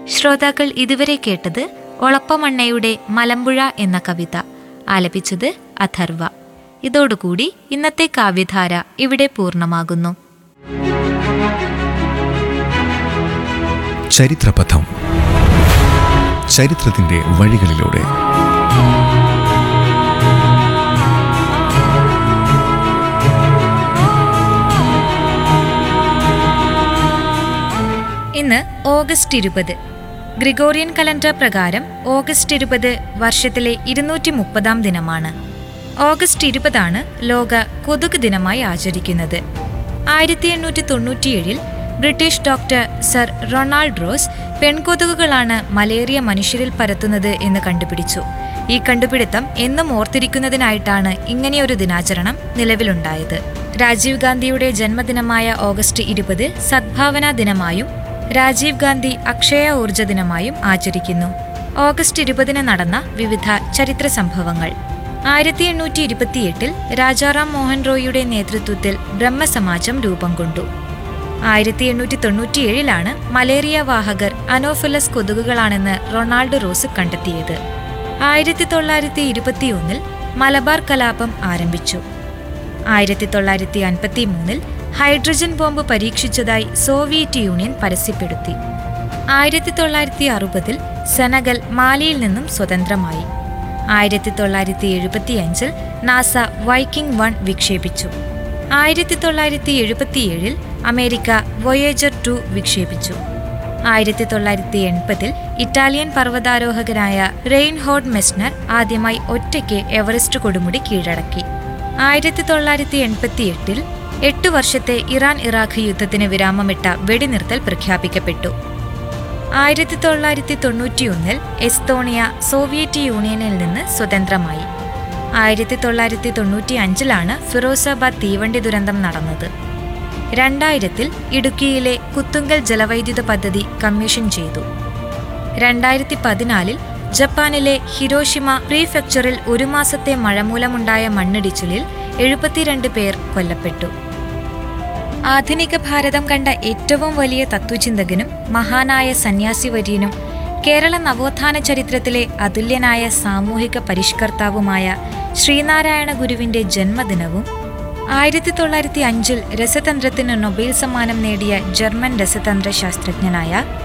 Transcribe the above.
ശ്രോതാക്കൾ ഇതുവരെ കേട്ടത് ഒളപ്പമണ്ണയുടെ മലമ്പുഴ എന്ന കവിത ആലപിച്ചത് അഥർവ ഇതോടുകൂടി ഇന്നത്തെ കാവ്യധാര ഇവിടെ പൂർണ്ണമാകുന്നു ചരിത്രപഥം ചരിത്രത്തിന്റെ വഴികളിലൂടെ ഇന്ന് ഓഗസ്റ്റ് ഇരുപത് ഗ്രിഗോറിയൻ കലണ്ടർ പ്രകാരം ഓഗസ്റ്റ് ഇരുപത് വർഷത്തിലെ ഇരുന്നൂറ്റി മുപ്പതാം ദിനമാണ് ഓഗസ്റ്റ് ഇരുപതാണ് ലോക കൊതുക് ദിനമായി ആചരിക്കുന്നത് ആയിരത്തി എണ്ണൂറ്റി തൊണ്ണൂറ്റിയേഴിൽ British doctor sir Ronald Ross പെൺകൊതുകുകളാണ് മലേറിയ മനുഷ്യരിൽ പരത്തുന്നത് എന്ന് കണ്ടുപിടിച്ചു ഈ കണ്ടുപിടുത്തം എന്നും ഓർത്തിരിക്കുന്നതിനായിട്ടാണ് ഇങ്ങനെയൊരു ദിനാചരണം നിലവിലുണ്ടായത് രാജീവ് ഗാന്ധിയുടെ ജന്മദിനമായ ഓഗസ്റ്റ് ഇരുപത് സദ്ഭാവനാ ദിനമായും രാജീവ് ഗാന്ധി അക്ഷയ ഊർജ ദിനമായും ആചരിക്കുന്നു ഓഗസ്റ്റ് ഇരുപതിന് നടന്ന വിവിധ ചരിത്ര സംഭവങ്ങൾ ആയിരത്തി എണ്ണൂറ്റി ഇരുപത്തിയെട്ടിൽ രാജാറാം മോഹൻ റോയിയുടെ നേതൃത്വത്തിൽ ബ്രഹ്മസമാജം രൂപം കൊണ്ടു ആയിരത്തി എണ്ണൂറ്റി തൊണ്ണൂറ്റിയേഴിലാണ് മലേറിയ വാഹകർ അനോഫിലസ് കൊതുകുകളാണെന്ന് റൊണാൾഡ് റോസ് കണ്ടെത്തിയത് ആയിരത്തി തൊള്ളായിരത്തി ഇരുപത്തിയൊന്നിൽ മലബാർ കലാപം ആരംഭിച്ചു ആയിരത്തി തൊള്ളായിരത്തി അൻപത്തി മൂന്നിൽ ഹൈഡ്രജൻ ബോംബ് പരീക്ഷിച്ചതായി സോവിയറ്റ് യൂണിയൻ പരസ്യപ്പെടുത്തി ആയിരത്തി തൊള്ളായിരത്തി അറുപതിൽ സെനഗൽ മാലിയിൽ നിന്നും സ്വതന്ത്രമായി ആയിരത്തി തൊള്ളായിരത്തി എഴുപത്തിയഞ്ചിൽ നാസ വൈക്കിംഗ് വൺ വിക്ഷേപിച്ചു ആയിരത്തി തൊള്ളായിരത്തി എഴുപത്തിയേഴിൽ അമേരിക്ക വൊയേജർ ടു വിക്ഷേപിച്ചു ആയിരത്തി തൊള്ളായിരത്തി എൺപതിൽ ഇറ്റാലിയൻ പർവ്വതാരോഹകനായ റെയിൻഹോഡ് മെസ്നർ ആദ്യമായി ഒറ്റയ്ക്ക് എവറസ്റ്റ് കൊടുമുടി കീഴടക്കി ആയിരത്തി തൊള്ളായിരത്തി എൺപത്തിയെട്ടിൽ എട്ട് വർഷത്തെ ഇറാൻ ഇറാഖ് യുദ്ധത്തിന് വിരാമമിട്ട വെടിനിർത്തൽ പ്രഖ്യാപിക്കപ്പെട്ടു ആയിരത്തി തൊള്ളായിരത്തി തൊണ്ണൂറ്റിയൊന്നിൽ എസ്തോണിയ സോവിയറ്റ് യൂണിയനിൽ നിന്ന് സ്വതന്ത്രമായി ആയിരത്തി തൊള്ളായിരത്തി തൊണ്ണൂറ്റി അഞ്ചിലാണ് ഫിറോസാബാദ് തീവണ്ടി ദുരന്തം നടന്നത് രണ്ടായിരത്തിൽ ഇടുക്കിയിലെ കുത്തുങ്കൽ ജലവൈദ്യുത പദ്ധതി കമ്മീഷൻ ചെയ്തു രണ്ടായിരത്തി പതിനാലിൽ ജപ്പാനിലെ ഹിരോഷിമ പ്രീഫെക്ചറിൽ ഒരു മാസത്തെ മഴ മൂലമുണ്ടായ മണ്ണിടിച്ചിലിൽ എഴുപത്തിരണ്ട് പേർ കൊല്ലപ്പെട്ടു ആധുനിക ഭാരതം കണ്ട ഏറ്റവും വലിയ തത്വചിന്തകനും മഹാനായ സന്യാസി വര്യനും കേരള നവോത്ഥാന ചരിത്രത്തിലെ അതുല്യനായ സാമൂഹിക പരിഷ്കർത്താവുമായ ശ്രീനാരായണ ഗുരുവിന്റെ ജന്മദിനവും ആയിരത്തി തൊള്ളായിരത്തി അഞ്ചിൽ രസതന്ത്രത്തിന് നൊബേൽ സമ്മാനം നേടിയ ജർമ്മൻ രസതന്ത്ര ശാസ്ത്രജ്ഞനായ